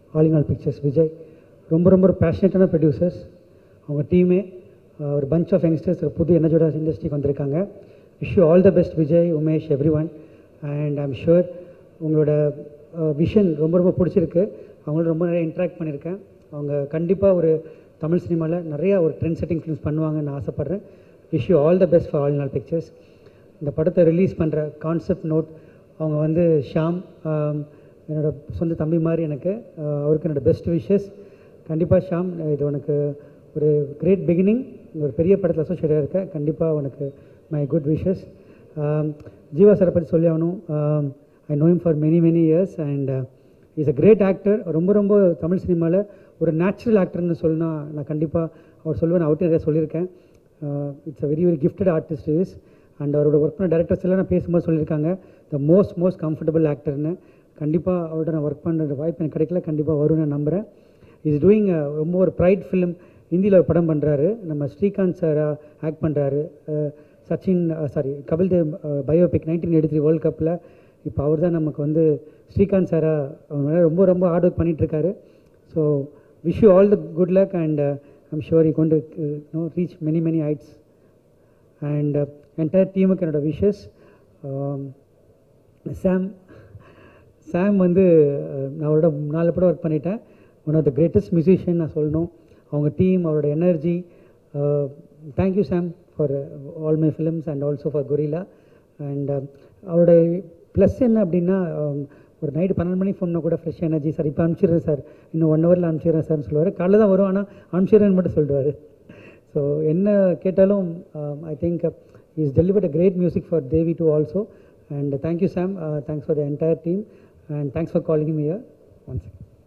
all in all pictures Vijay ரொம்ப ரொம்ப ஒரு பேஷனேட்டான ப்ரொடியூசர்ஸ் அவங்க டீமே ஒரு பஞ்ச் ஆஃப் யங்ஸ்டர்ஸ் ஒரு புது எனர்ஜோட இண்டஸ்ட்ரிக்கு வந்திருக்காங்க wish you all the best Vijay Umesh everyone and I'm sure உங்களோட விஷன் ரொம்ப ரொம்ப பிடிச்சிருக்கு அவங்களோட ரொம்ப நிறைய இன்ட்ராக்ட் பண்ணியிருக்கேன் அவங்க கண்டிப்பாக ஒரு தமிழ் சினிமாவில் நிறையா ஒரு ட்ரெண்ட் செட்டிங் ஃபிலிம்ஸ் பண்ணுவாங்கன்னு நான் ஆசைப்பட்றேன் wish you all the best for all நாள் பிக்சர்ஸ் இந்த படத்தை ரிலீஸ் பண்ணுற கான்செப்ட் நோட் அவங்க வந்து ஷாம் ஆம், என்னோட சொந்த தம்பி மாதிரி எனக்கு ஆஹ், அவருக்கு என்னோட பெஸ்ட் விஷஸ் கண்டிப்பாக ஷாம் இது உனக்கு ஒரு கிரேட் பிகினிங் ஒரு பெரிய படத்தில் அசோசியேட்டாக இருக்க கண்டிப்பாக உனக்கு மை குட் விஷஸ் ஜீவா சாரை பற்றி சொல்லி ஆகணும் I know him for many many years and is a great actor ரொம்ப ரொம்ப தமிழ் சினிமாவில் ஒரு நேச்சுரல் ஆக்டர்னு சொன்னா நான் கண்டிப்பாக அவர் சொல்லுவேன் நான் அவர்கிட்ட நிறைய சொல்லியிருக்கேன் it's a very very gifted artist is and அவரோட ஒர்க் பண்ண டேரக்டர்ஸ் எல்லாம் நான் பேசும்போது சொல்லியிருக்காங்க த மோஸ்ட் மோஸ்ட் கம்ஃபர்டபுள் ஆக்டர்னு கண்டிப்பாக அவரோட நான் ஒர்க் பண்ணுற வாய்ப்பு எனக்கு கிடைக்கல கண்டிப்பாக வரும்னு நான் நம்புகிறேன் இஸ் டூயிங் ரொம்ப ஒரு ப்ரைட் ஃபிலிம் ஹிந்தியில் ஒரு படம் பண்ணுறாரு நம்ம ஸ்ரீகாந்த் சார் ஆக்ட் பண்ணுறாரு Sachin sorry Kapil Dev biopic nineteen eighty three world கப்பில் இப்போ அவர் தான் நமக்கு வந்து ஸ்ரீகாந்த் சாரா அவங்க ரொம்ப ரொம்ப ஹார்ட் ஒர்க் பண்ணிகிட்ருக்காரு so wish you all the good luck and I'm sure you கொண்டு no reach many many heights and entire டீமுக்கு என்னோட விஷஸ் சாம் சாம் வந்து அஹ், நான் அவரோட நாலு படம் ஒர்க் பண்ணிட்டேன் one of the greatest musician நான் சொல்லணும் அவங்க டீம் அவரோட energy thank you Sam for all my films and also for Gorilla and அவரோட ப்ளஸ் என்ன அப்படின்னா um, ஒரு நைட்டு பன்னெண்டு மணிக்கு ஃபோன்னா கூட ஃப்ரெஷ் எனர்ஜி சார் இப்போ அனுப்பிச்சிடுறேன் சார் இன்னும் ஒன் ஹவரில் அனுப்பிச்சிடுறேன் சார்னு சொல்லுவார் காலைல தான் வரும் ஆனால் அனுப்பிச்சிடுறேன்னு மட்டும் சொல்லிடுவார் ஸோ என்ன கேட்டாலும் I think is delivered a great music for Devi two also and thank you Sam thanks for the entire team and thanks for calling me year once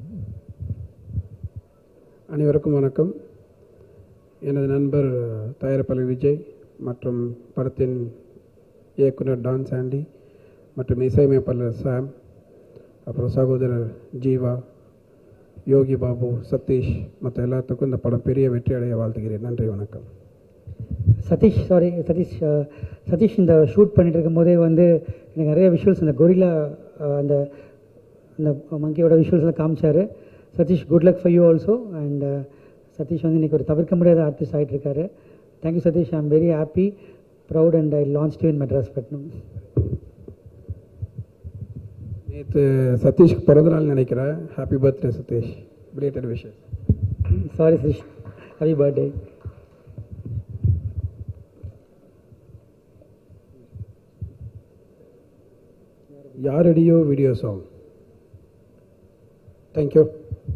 அனைவருக்கும் வணக்கம் எனது நண்பர் தயாரிப்பாளர் விஜய் மற்றும் படத்தின் இயக்குனர் டான் சாண்டி மற்றும் இசையமைப்பாளர் சாம் அப்புறம் சகோதரர் ஜீவா யோகி பாபு சதீஷ் மற்ற எல்லாத்துக்கும் இந்த படம் பெரிய வெற்றி அடைய வாழ்த்துகிறேன் நன்றி வணக்கம் சதீஷ் சாரி சதீஷ் அஹ், சதீஷ் இந்த ஷூட் பண்ணிட்டு இருக்கும்போதே வந்து எனக்கு நிறைய விஷுவல்ஸ் அந்த கொரிலா அந்த அந்த மங்கியோட விஷுவல்ஸ்லாம் காமிச்சாரு Sathish good luck for you also and Sathish வந்து இன்றைக்கி ஒரு தவிர்க்க முடியாத ஆர்டிஸ்ட் ஆகிட்டு இருக்காரு thank you Sathish I am very happy proud and I launch to in Madras Pattinam நேற்று சதீஷ்க்கு பிறந்த நாள் நினைக்கிறேன் ஹாப்பி பர்த்டே சதீஷ் பிளேட்டட் விஷயம் சாரி சதீஷ் ஹாப்பி பர்த்டே யாரடியோ வீடியோ சாங் தேங்க்யூ